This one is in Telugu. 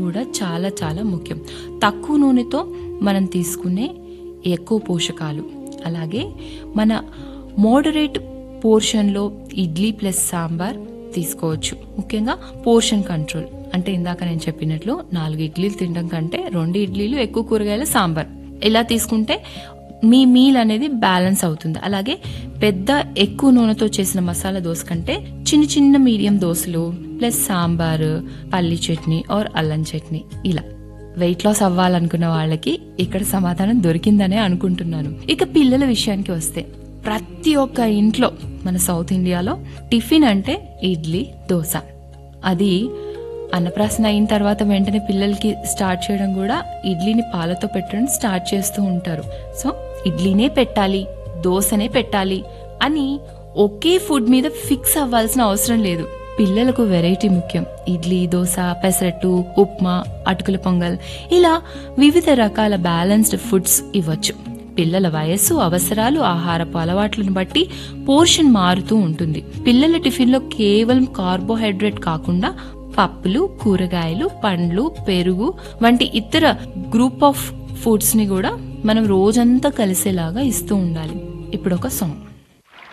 కూడా చాలా చాలా ముఖ్యం తక్కువ నూనెతో మనం తీసుకునే ఎక్కువ పోషకాలు అలాగే మన మోడరేట్ పోర్షన్లో ఇడ్లీ ప్లస్ సాంబార్ తీసుకోవచ్చు ముఖ్యంగా పోర్షన్ కంట్రోల్ అంటే ఇందాక నేను చెప్పినట్లు నాలుగు ఇడ్లీలు తినడం కంటే రెండు ఇడ్లీలు ఎక్కువ కూరగాయల సాంబార్ ఇలా తీసుకుంటే మీ మీల్ అనేది బ్యాలెన్స్ అవుతుంది అలాగే పెద్ద ఎక్కువ నూనెతో చేసిన మసాలా దోశ కంటే చిన్న చిన్న మీడియం దోశలు ప్లస్ సాంబార్ పల్లి చట్నీ ఆర్ అల్లం చట్నీ ఇలా వెయిట్ లాస్ అవ్వాలనుకున్న వాళ్ళకి ఇక్కడ సమాధానం దొరికిందనే అనుకుంటున్నాను ఇక పిల్లల విషయానికి వస్తే ప్రతి ఒక్క ఇంట్లో మన సౌత్ ఇండియాలో టిఫిన్ అంటే ఇడ్లీ దోశ అది అన్నప్రాసన అయిన తర్వాత వెంటనే పిల్లలకి స్టార్ట్ చేయడం కూడా ఇడ్లీని పాలతో పెట్టడం స్టార్ట్ చేస్తూ ఉంటారు సో ఇడ్లీనే పెట్టాలి దోశనే పెట్టాలి అని ఒకే ఫుడ్ మీద ఫిక్స్ అవ్వాల్సిన అవసరం లేదు పిల్లలకు వెరైటీ ముఖ్యం ఇడ్లీ దోశ పెసరట్టు ఉప్మా అటుకుల పొంగల్ ఇలా వివిధ రకాల బ్యాలెన్స్డ్ ఫుడ్స్ ఇవ్వచ్చు పిల్లల వయస్సు అవసరాలు ఆహారపు అలవాట్లను బట్టి పోర్షన్ మారుతూ ఉంటుంది పిల్లల టిఫిన్లో కేవలం కార్బోహైడ్రేట్ కాకుండా పప్పులు కూరగాయలు పండ్లు పెరుగు వంటి ఇతర గ్రూప్ ఆఫ్ ఫుడ్స్ ని కూడా మనం రోజంతా కలిసేలాగా ఇస్తూ ఉండాలి ఇప్పుడు ఒక సాంగ్